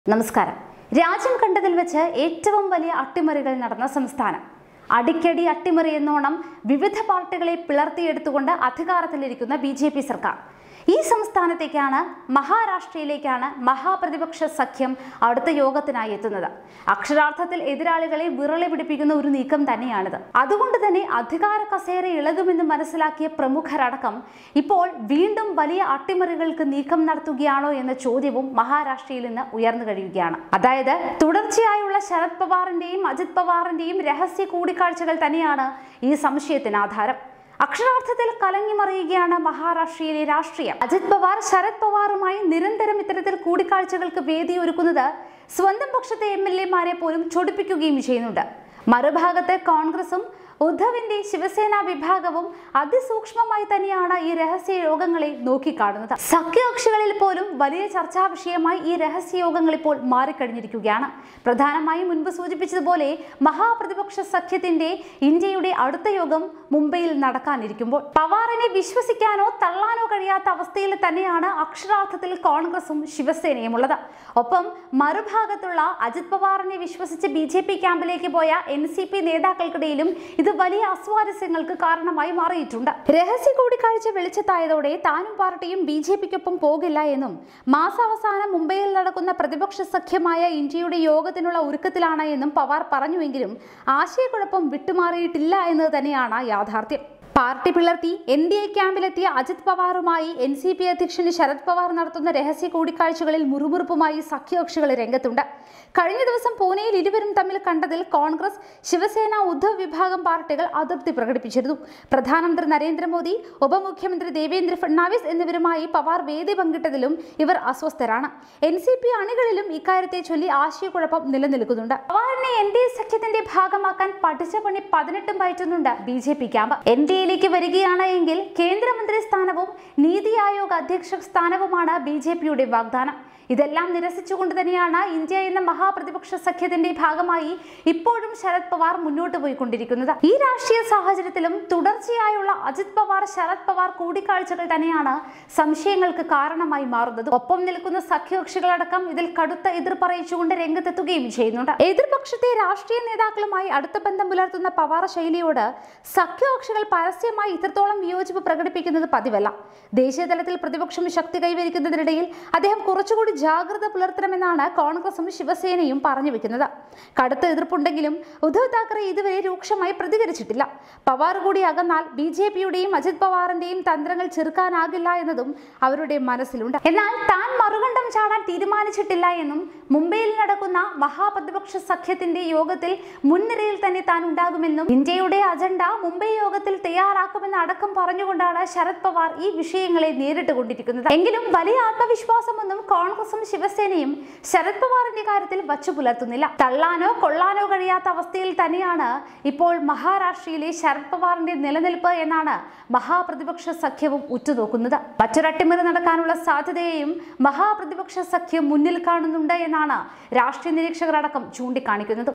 നമസ്കാരം രാജ്യം കണ്ടതിൽ വെച്ച് ഏറ്റവും വലിയ അട്ടിമറികൾ നടന്ന സംസ്ഥാനം അടിക്കടി അട്ടിമറി എന്നോണം വിവിധ പാർട്ടികളെ പിളർത്തിയെടുത്തുകൊണ്ട് അധികാരത്തിലിരിക്കുന്ന ബി ജെ പി സർക്കാർ ഈ സംസ്ഥാനത്തേക്കാണ് മഹാരാഷ്ട്രയിലേക്കാണ് മഹാപ്രതിപക്ഷ സഖ്യം അടുത്ത യോഗത്തിനായി എത്തുന്നത് അക്ഷരാർത്ഥത്തിൽ എതിരാളികളെ വിറളി പിടിപ്പിക്കുന്ന ഒരു നീക്കം തന്നെയാണിത് അതുകൊണ്ട് തന്നെ അധികാര കസേര ഇളകുമെന്ന് മനസ്സിലാക്കിയ പ്രമുഖരടക്കം ഇപ്പോൾ വീണ്ടും വലിയ അട്ടിമറികൾക്ക് നീക്കം നടത്തുകയാണോ എന്ന ചോദ്യവും മഹാരാഷ്ട്രയിൽ നിന്ന് ഉയർന്നു കഴിയുകയാണ് അതായത് തുടർച്ചയായുള്ള ശരത് പവാറിന്റെയും അജിത് പവാറിന്റെയും രഹസ്യ കൂടിക്കാഴ്ചകൾ തന്നെയാണ് ഈ സംശയത്തിന് ആധാരം അക്ഷരാർത്ഥത്തിൽ കലങ്ങി മറിയുകയാണ് മഹാരാഷ്ട്രയിലെ രാഷ്ട്രീയം അജിത് പവാർ ശരത് പവാറുമായി നിരന്തരം ഇത്തരത്തിൽ കൂടിക്കാഴ്ചകൾക്ക് വേദിയൊരുക്കുന്നത് സ്വന്തം പക്ഷത്തെ എം എൽ എമാരെ പോലും ചൊടിപ്പിക്കുകയും ചെയ്യുന്നുണ്ട് മറുഭാഗത്ത് കോൺഗ്രസും ഉദ്ധവിന്റെ ശിവസേന വിഭാഗവും അതിസൂക്ഷ്മമായി തന്നെയാണ് ഈ രഹസ്യ യോഗങ്ങളെ നോക്കിക്കാണുന്നത് സഖ്യകക്ഷികളിൽ പോലും വലിയ ചർച്ചാ വിഷയമായി ഈ രഹസ്യ യോഗങ്ങൾ ഇപ്പോൾ മാറിക്കഴിഞ്ഞിരിക്കുകയാണ് പ്രധാനമായും മുൻപ് സൂചിപ്പിച്ചതുപോലെ മഹാപ്രതിപക്ഷ സഖ്യത്തിന്റെ ഇന്ത്യയുടെ അടുത്ത യോഗം മുംബൈയിൽ നടക്കാനിരിക്കുമ്പോൾ പവാറിനെ വിശ്വസിക്കാനോ തള്ളാനോ കഴിയാത്ത അവസ്ഥയിൽ തന്നെയാണ് അക്ഷരാർത്ഥത്തിൽ കോൺഗ്രസും ശിവസേനയും ഉള്ളത് ഒപ്പം മറുഭാഗത്തുള്ള അജിത് പവാറിനെ വിശ്വസിച്ച് ബി ജെ പി ക്യാമ്പിലേക്ക് പോയ എൻ സി പി നേതാക്കൾക്കിടയിലും ഇത് വലിയ അസ്വാരസ്യങ്ങൾക്ക് കാരണമായി മാറിയിട്ടുണ്ട് രഹസ്യ കൂടിക്കാഴ്ച വെളിച്ചത്തായതോടെ താനും പാർട്ടിയും ബി ജെ പിക്കൊപ്പം പോകില്ല എന്നും മാസാവസാനം മുംബൈയിൽ നടക്കുന്ന പ്രതിപക്ഷ സഖ്യമായ ഇന്ത്യയുടെ യോഗത്തിനുള്ള ഒരുക്കത്തിലാണ് എന്നും പവാർ പറഞ്ഞുവെങ്കിലും ആശയക്കുഴപ്പം വിട്ടുമാറിയിട്ടില്ല എന്നത് തന്നെയാണ് യാഥാർത്ഥ്യം പാർട്ടി പിളർത്തി എൻ ഡി എ ക്യാമ്പിലെത്തിയ അജിത് പവാറുമായി എൻ സി പി അധ്യക്ഷന് ശരത് പവാർ നടത്തുന്ന രഹസ്യ കൂടിക്കാഴ്ചകളിൽ മുറുമുറുപ്പുമായി സഖ്യകക്ഷികൾ രംഗത്തുണ്ട് കഴിഞ്ഞ ദിവസം പൂനെയിൽ ഇരുവരും തമ്മിൽ കണ്ടതിൽ കോൺഗ്രസ് ശിവസേന ഉദ്ധവ് വിഭാഗം പാർട്ടികൾ അതൃപ്തി പ്രകടിപ്പിച്ചിരുന്നു പ്രധാനമന്ത്രി നരേന്ദ്രമോദി ഉപമുഖ്യമന്ത്രി ദേവേന്ദ്ര ഫഡ്നാവിസ് എന്നിവരുമായി പവാർ വേദി പങ്കിട്ടതിലും ഇവർ അസ്വസ്ഥരാണ് എൻ സി പി അണികളിലും ഇക്കാര്യത്തെ ചൊല്ലി ആശയക്കുഴപ്പം നിലനിൽക്കുന്നുണ്ട് പവാറിനെ എൻ ഡി എ സഖ്യത്തിന്റെ ഭാഗമാക്കാൻ പഠിച്ച പണി പതിനെട്ടും പയറ്റുന്നുണ്ട് B J P camp N D എയിലേക്ക് വരികയാണ് എങ്കിൽ കേന്ദ്രമന്ത്രി സ്ഥാനവും നീതി ആയോഗ് അധ്യക്ഷ സ്ഥാനവുമാണ് ബി ജെ പിയുടെ വാഗ്ദാനം ഇതെല്ലാം നിരസിച്ചുകൊണ്ട് തന്നെയാണ് ഇന്ത്യ എന്ന മഹാപ്രതിപക്ഷ സഖ്യത്തിന്റെ ഭാഗമായി ഇപ്പോഴും ശരത് പവാർ മുന്നോട്ട് പോയിക്കൊണ്ടിരിക്കുന്നത് ഈ രാഷ്ട്രീയ സാഹചര്യത്തിലും തുടർച്ചയായുള്ള അജിത് പവാർ ശരത് പവാർ കൂടിക്കാഴ്ചകൾ തന്നെയാണ് സംശയങ്ങൾക്ക് കാരണമായി മാറുന്നത് ഒപ്പം നിൽക്കുന്ന സഖ്യകക്ഷികളടക്കം ഇതിൽ കടുത്ത എതിർപ്പറിയിച്ചുകൊണ്ട് രംഗത്തെത്തുകയും ചെയ്യുന്നുണ്ട് എതിർപക്ഷത്തെ രാഷ്ട്രീയ നേതാക്കളുമായി അടുത്ത ബന്ധം പുലർത്തുന്ന പവാർ ശൈലിയോട് സഖ്യകക്ഷികൾ പരസ്യമായി ഇത്രത്തോളം വിയോജിപ്പ് പ്രകടിപ്പിക്കുന്നത് പതിവല്ല ദേശീയ തലത്തിൽ പ്രതിപക്ഷം ശക്തി കൈവരിക്കുന്നതിനിടയിൽ അദ്ദേഹം കുറച്ചുകൂടി ജാഗ്രത പുലർത്തണമെന്നാണ് കോൺഗ്രസും ശിവസേനയും പറഞ്ഞു വെക്കുന്നത് കടുത്ത എതിർപ്പുണ്ടെങ്കിലും ഉദ്ധവ് താക്കറെ ഇതുവരെ രൂക്ഷമായി പ്രതികരിച്ചിട്ടില്ല പവാർ കൂടി അകന്നാൽ ബി ജെ പിയുടെയും അജിത് പവാറിന്റെയും തന്ത്രങ്ങൾ ചെറുക്കാനാകില്ല എന്നതും അവരുടെ മനസ്സിലുണ്ട് എന്നാൽ താൻ മറുകണ്ഠം ചാടാൻ തീരുമാനിച്ചിട്ടില്ല എന്നും മുംബൈയിൽ നടക്കുന്ന മഹാപ്രതിപക്ഷ സഖ്യത്തിന്റെ യോഗത്തിൽ മുൻനിരയിൽ തന്നെ താൻ ഉണ്ടാകുമെന്നും ഇന്ത്യയുടെ അജണ്ട മുംബൈ യോഗത്തിൽ തയ്യാറാക്കുമെന്ന് അടക്കം പറഞ്ഞുകൊണ്ടാണ് ശരത് പവാർ ഈ വിഷയങ്ങളെ നേരിട്ട് കൊണ്ടിരിക്കുന്നത് എങ്കിലും വലിയ ആത്മവിശ്വാസമൊന്നും കോൺഗ്രസും ശിവസേനയും ശരത് പവാറിന്റെ കാര്യത്തിൽ വച്ചു പുലർത്തുന്നില്ല തള്ളാനോ കൊള്ളാനോ കഴിയാത്ത അവസ്ഥയിൽ തന്നെയാണ് ഇപ്പോൾ മഹാരാഷ്ട്രയിലെ ശരത് പവാറിന്റെ നിലനിൽപ്പ് എന്നാണ് മഹാപ്രതിപക്ഷ സഖ്യവും ഉറ്റുനോക്കുന്നത് മറ്റൊരട്ടിമറി നടക്കാനുള്ള സാധ്യതയെയും മഹാപ്രതിപക്ഷ സഖ്യം മുന്നിൽ കാണുന്നുണ്ട് എന്നാണ് രാഷ്ട്രീയ നിരീക്ഷകർ അടക്കം ചൂണ്ടിക്കാണിക്കുന്നത്